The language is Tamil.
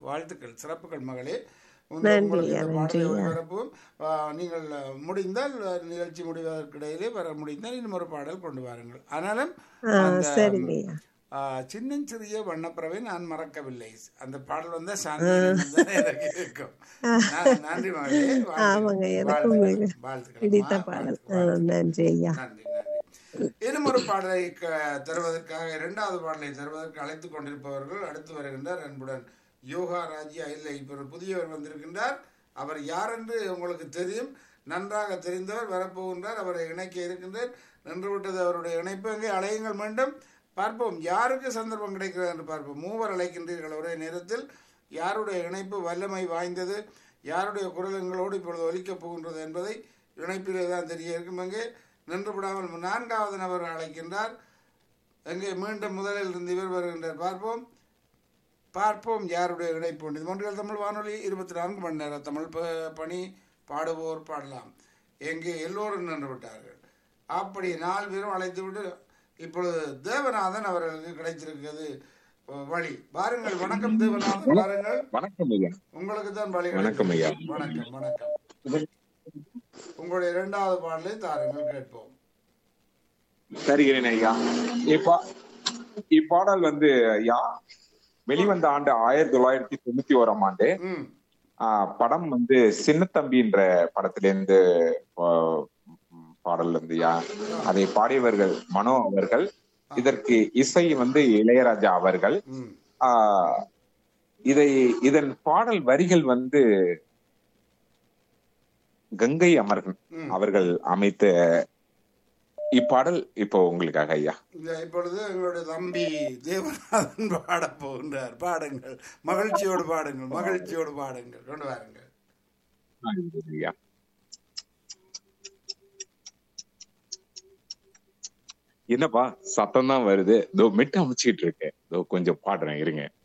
வாழ்த்துக்கள் சிறப்புகள் மகளே உங்க- நன்றி உங்களுக்கு ஐயா, இந்த நன்றி பாடலை ஐயா. ஒளிபரப்பும் ஆ, நீங்கள் முடிந்தால் நிகழ்ச்சி முடிவதற்கிடையிலே வர முடிந்தால் இன்னும் ஒரு பாடல் கொண்டு வாருங்கள் ஆனாலும் ஆ அந்த சரிங்க ஐயா ஆ, சின்னஞ்சிறிய வண்ணப்பறவை நான் மறக்கவில்லை அந்த பாடல் வந்தா சாந்தி தான் எனக்கு இருக்கும் ந- நன்றி மகளே வாழ்த்துக்கள். ஆமாங்க எனக்கும் வாழ்த்துக்கள். மிக வாழ்த்துக்கள். பிடித்த மா- பாடல் ஆ, வாழ்த்துக்கள். நன்றி ஐயா நன்றி நன்றி இன்னும் ஒரு பாடலை க- தருவதற்காக இரண்டாவது பாடலை தருவதற்கு அழைத்துக் கொண்டிருப்பவர்கள் அடுத்து வருகின்றார் அன்புடன் யோகா ராஜ்யா இல்லை இப்போ ஒரு புதியவர் வந்திருக்கின்றார் அவர் யார் என்று உங்களுக்கு தெரியும் நன்றாக தெரிந்தவர் வரப்போகின்றார் அவரை இணைக்க இருக்கின்றார் நின்று விட்டது அவருடைய இணைப்பு எங்கே அழையுங்கள் மீண்டும் பார்ப்போம் யாருக்கு சந்தர்ப்பம் கிடைக்கிறது என்று பார்ப்போம் மூவர் அழைக்கின்றீர்கள் ஒரே நேரத்தில் யாருடைய இணைப்பு வல்லமை வாய்ந்தது யாருடைய குரல் எங்களோடு இப்பொழுது ஒலிக்கப் போகின்றது என்பதை இணைப்பிலே தான் தெரிய இருக்கும் அங்கே நின்று விடாமல் நான்காவது நபர் அழைக்கின்றார் எங்கே மீண்டும் முதலில் இருந்து இவர் வருகின்றார் பார்ப்போம் பார்ப்போம் யாருடைய இணைப்பு உண்டு. இது ஒன்றியல் தமிழ் வானொலி இருபத்தி நான்கு மணி நேரம் தமிழ் ப- பணி பாடுவோர் பாடலாம் எங்கே எல்லோரும் நின்று விட்டார்கள் அப்படி நாலு பேரும் அழைத்து விட்டு இப்பொழுது தேவநாதன் அவர்களுக்கு கிடைத்திருக்கிறது அஹ், வழி பாருங்கள் வணக்கம் தேவநாதன் பாருங்கள் வணக்கம் ஐயா உங்களுக்கு தான் வழி வணக்கம் ஐயா. வணக்கம் வணக்கம் உங்களுடைய இரண்டாவது பாடலை தாருங்கள் கேட்போம் தருகிறேன் ஐயா இப்பா இப்பாடல் வந்து ஐயா வெளிவந்த ஆண்டு ஆயிரத்தி தொள்ளாயிரத்தி தொண்ணூத்தி ஓராம் ஆண்டு ம் ஆஹ், படம் வந்து சின்னத்தம்பின்ற படத்திலிருந்து ஆஹ், ம், பாடல் வந்து ஐயா அதை பாடியவர்கள் மனோ அவர்கள் இதற்கு இசை வந்து இளையராஜா அவர்கள் ம் ஆஹ், இதை இதன் பாடல் வரிகள் வந்து கங்கை அமரன் ம். அவர்கள் அமைத்த இப்பாடல் இப்போ உங்களுக்காக ஐயா இந்த இப்பொழுது எங்களுடைய தம்பி தேவநாதன் பாடப் போகின்றார் பாடுங்கள் மகிழ்ச்சியோடு பாடுங்கள் மகிழ்ச்சியோடு பாடுங்கள் கொண்டு வாருங்கள் ஐயா என்னப்பா சத்தம் தான் வருது இதோ மெட்டு அமைச்சிட்டு இருக்கேன் இதோ கொஞ்சம் பாடுறேன் இருங்க